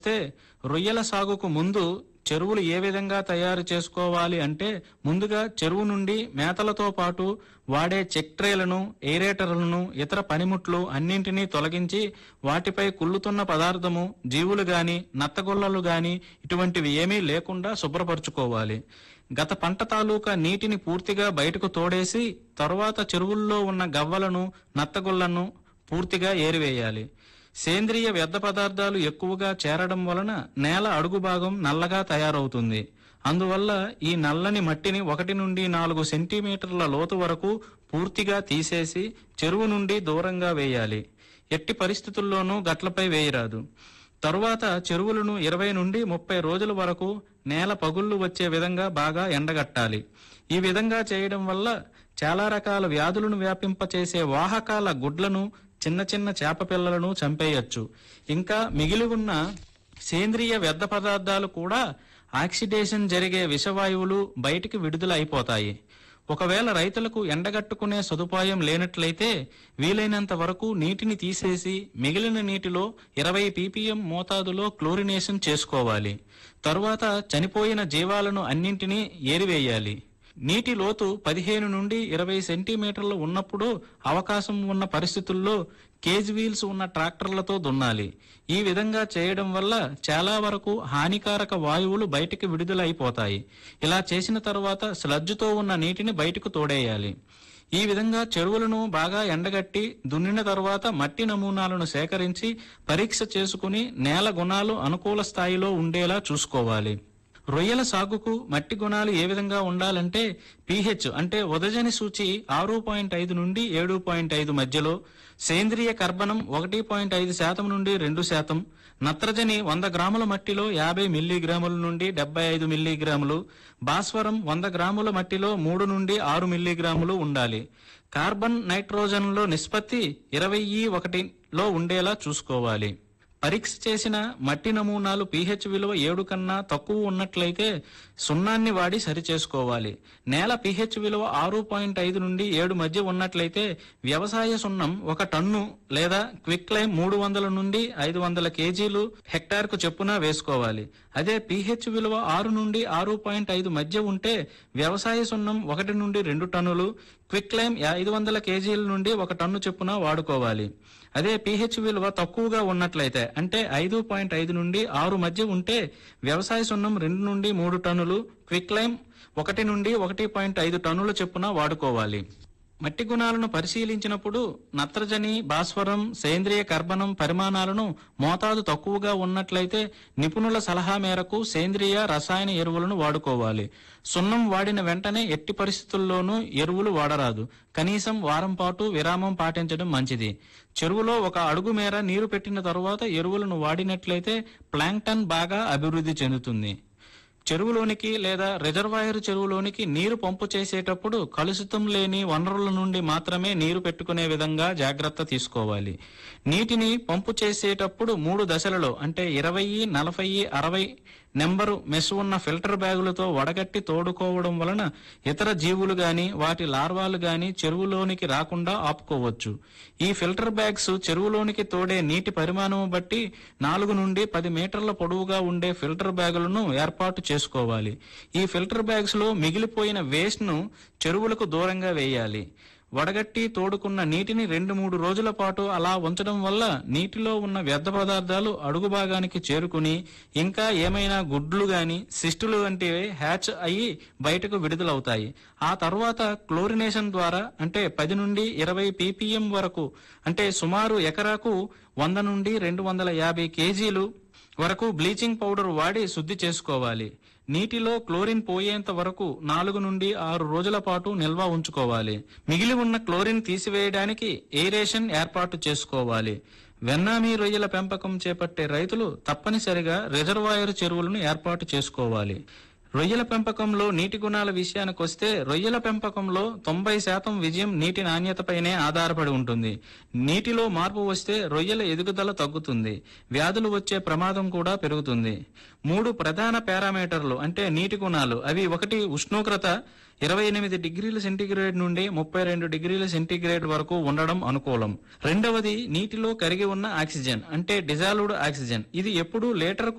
అయితే రొయ్యల సాగుకు ముందు చెరువులు ఏ విధంగా తయారు చేసుకోవాలి అంటే ముందుగా చెరువు నుండి మేతలతో పాటు వాడే చెక్ ట్రేలను ఎయిరేటర్లను ఇతర పనిముట్లు అన్నింటినీ తొలగించి వాటిపై కుళ్ళుతున్న పదార్థము జీవులు గాని నత్తగొల్లలు గాని ఇటువంటివి ఏమీ లేకుండా శుభ్రపరచుకోవాలి గత పంట తాలూకా నీటిని పూర్తిగా బయటకు తోడేసి తరువాత చెరువుల్లో ఉన్న గవ్వలను నత్తగుళ్లను పూర్తిగా ఏరివేయాలి సేంద్రియ వ్యర్థ పదార్థాలు ఎక్కువగా చేరడం వలన నేల అడుగు భాగం నల్లగా తయారవుతుంది అందువల్ల ఈ నల్లని మట్టిని ఒకటి నుండి నాలుగు సెంటీమీటర్ల లోతు వరకు పూర్తిగా తీసేసి చెరువు నుండి దూరంగా వేయాలి ఎట్టి పరిస్థితుల్లోనూ గట్లపై వేయరాదు తరువాత చెరువులను ఇరవై నుండి ముప్పై రోజుల వరకు నేల పగుళ్లు వచ్చే విధంగా బాగా ఎండగట్టాలి ఈ విధంగా చేయడం వల్ల చాలా రకాల వ్యాధులను వ్యాపింపచేసే వాహకాల గుడ్లను చిన్న చిన్న చేప పిల్లలను చంపేయచ్చు ఇంకా మిగిలి ఉన్న సేంద్రియ వ్యర్థ పదార్థాలు కూడా ఆక్సిడేషన్ జరిగే విషవాయువులు బయటికి విడుదల అయిపోతాయి ఒకవేళ రైతులకు ఎండగట్టుకునే సదుపాయం లేనట్లయితే వీలైనంత వరకు నీటిని తీసేసి మిగిలిన నీటిలో ఇరవై పీపీఎం మోతాదులో క్లోరినేషన్ చేసుకోవాలి తరువాత చనిపోయిన జీవాలను అన్నింటినీ ఏరివేయాలి నీటి లోతు పదిహేను నుండి ఇరవై సెంటీమీటర్లు ఉన్నప్పుడు అవకాశం ఉన్న పరిస్థితుల్లో కేజ్ వీల్స్ ఉన్న ట్రాక్టర్లతో దున్నాలి ఈ విధంగా చేయడం వల్ల చాలా వరకు హానికారక వాయువులు బయటికి విడుదల అయిపోతాయి ఇలా చేసిన తర్వాత స్లడ్జ్తో ఉన్న నీటిని బయటకు తోడేయాలి ఈ విధంగా చెరువులను బాగా ఎండగట్టి దున్నిన తర్వాత మట్టి నమూనాలను సేకరించి పరీక్ష చేసుకుని నేల గుణాలు అనుకూల స్థాయిలో ఉండేలా చూసుకోవాలి రొయ్యల సాగుకు మట్టి గుణాలు ఏ విధంగా ఉండాలంటే పీహెచ్ అంటే ఉదజని సూచి ఆరు పాయింట్ ఐదు నుండి ఏడు పాయింట్ ఐదు మధ్యలో సేంద్రియ కర్బనం ఒకటి పాయింట్ ఐదు శాతం నుండి రెండు శాతం నత్రజని వంద గ్రాముల మట్టిలో యాభై మిల్లీగ్రాముల నుండి డెబ్బై ఐదు మిల్లీగ్రాములు భాస్వరం వంద గ్రాముల మట్టిలో మూడు నుండి ఆరు మిల్లీగ్రాములు ఉండాలి కార్బన్ నైట్రోజన్లో నిష్పత్తి ఇరవై ఒకటిలో ఉండేలా చూసుకోవాలి పరీక్ష చేసిన మట్టి నమూనాలు పీహెచ్ విలువ ఏడు కన్నా తక్కువ ఉన్నట్లయితే సున్నాన్ని వాడి సరిచేసుకోవాలి నేల పీహెచ్ విలువ ఆరు పాయింట్ ఐదు నుండి ఏడు మధ్య ఉన్నట్లయితే వ్యవసాయ సున్నం ఒక టన్ను లేదా క్విక్ లైమ్ మూడు వందల నుండి ఐదు వందల కేజీలు హెక్టార్కు చెప్పున వేసుకోవాలి అదే పీహెచ్ విలువ ఆరు నుండి ఆరు పాయింట్ ఐదు మధ్య ఉంటే వ్యవసాయ సున్నం ఒకటి నుండి రెండు టన్నులు క్విక్ లైమ్ ఐదు వందల కేజీల నుండి ఒక టన్ను చొప్పున వాడుకోవాలి అదే పీహెచ్ విలువ తక్కువగా ఉన్నట్లయితే అంటే ఐదు పాయింట్ ఐదు నుండి ఆరు మధ్య ఉంటే వ్యవసాయ సున్నం రెండు నుండి మూడు టన్నులు క్విక్ లైమ్ ఒకటి నుండి ఒకటి పాయింట్ ఐదు టన్నుల చొప్పున వాడుకోవాలి మట్టి గుణాలను పరిశీలించినప్పుడు నత్రజని భాస్వరం సేంద్రియ కర్బనం పరిమాణాలను మోతాదు తక్కువగా ఉన్నట్లయితే నిపుణుల సలహా మేరకు సేంద్రియ రసాయన ఎరువులను వాడుకోవాలి సున్నం వాడిన వెంటనే ఎట్టి పరిస్థితుల్లోనూ ఎరువులు వాడరాదు కనీసం వారం పాటు విరామం పాటించడం మంచిది చెరువులో ఒక అడుగు మేర నీరు పెట్టిన తరువాత ఎరువులను వాడినట్లయితే ప్లాంక్టన్ బాగా అభివృద్ధి చెందుతుంది చెరువులోనికి లేదా రిజర్వాయర్ చెరువులోనికి నీరు పంపు చేసేటప్పుడు కలుషితం లేని వనరుల నుండి మాత్రమే నీరు పెట్టుకునే విధంగా జాగ్రత్త తీసుకోవాలి నీటిని పంపు చేసేటప్పుడు మూడు దశలలో అంటే ఇరవై నలభై అరవై నెంబరు మెస్ ఉన్న ఫిల్టర్ బ్యాగులతో వడగట్టి తోడుకోవడం వలన ఇతర జీవులు గాని వాటి లార్వాలు గాని చెరువులోనికి రాకుండా ఆపుకోవచ్చు ఈ ఫిల్టర్ బ్యాగ్స్ చెరువులోనికి తోడే నీటి పరిమాణం బట్టి నాలుగు నుండి పది మీటర్ల పొడవుగా ఉండే ఫిల్టర్ బ్యాగులను ఏర్పాటు చేసుకోవాలి ఈ ఫిల్టర్ బ్యాగ్స్ లో మిగిలిపోయిన వేస్ట్ ను చెరువులకు దూరంగా వేయాలి వడగట్టి తోడుకున్న నీటిని రెండు మూడు రోజుల పాటు అలా ఉంచడం వల్ల నీటిలో ఉన్న వ్యర్థ పదార్థాలు అడుగు భాగానికి చేరుకుని ఇంకా ఏమైనా గుడ్లు గాని సిస్టులు వంటివి హ్యాచ్ అయ్యి బయటకు విడుదలవుతాయి ఆ తర్వాత క్లోరినేషన్ ద్వారా అంటే పది నుండి ఇరవై పీపీఎం వరకు అంటే సుమారు ఎకరాకు వంద నుండి రెండు వందల యాభై కేజీలు వరకు బ్లీచింగ్ పౌడర్ వాడి శుద్ధి చేసుకోవాలి నీటిలో క్లోరిన్ పోయేంత వరకు నాలుగు నుండి ఆరు రోజుల పాటు నిల్వ ఉంచుకోవాలి మిగిలి ఉన్న క్లోరిన్ తీసివేయడానికి ఎయిరేషన్ ఏర్పాటు చేసుకోవాలి వెన్నామీ రొయ్యల పెంపకం చేపట్టే రైతులు తప్పనిసరిగా రిజర్వాయర్ చెరువులను ఏర్పాటు చేసుకోవాలి రొయ్యల పెంపకంలో నీటి గుణాల విషయానికి వస్తే రొయ్యల పెంపకంలో తొంభై శాతం విజయం నీటి నాణ్యతపైనే ఆధారపడి ఉంటుంది నీటిలో మార్పు వస్తే రొయ్యల ఎదుగుదల తగ్గుతుంది వ్యాధులు వచ్చే ప్రమాదం కూడా పెరుగుతుంది మూడు ప్రధాన పారామీటర్లు అంటే నీటి గుణాలు అవి ఒకటి ఉష్ణోగ్రత ఇరవై ఎనిమిది డిగ్రీల సెంటీగ్రేడ్ నుండి ముప్పై రెండు డిగ్రీల సెంటీగ్రేడ్ వరకు ఉండడం అనుకూలం రెండవది నీటిలో కరిగి ఉన్న ఆక్సిజన్ అంటే డిజాల్వ్డ్ ఆక్సిజన్ ఇది ఎప్పుడూ లీటర్కు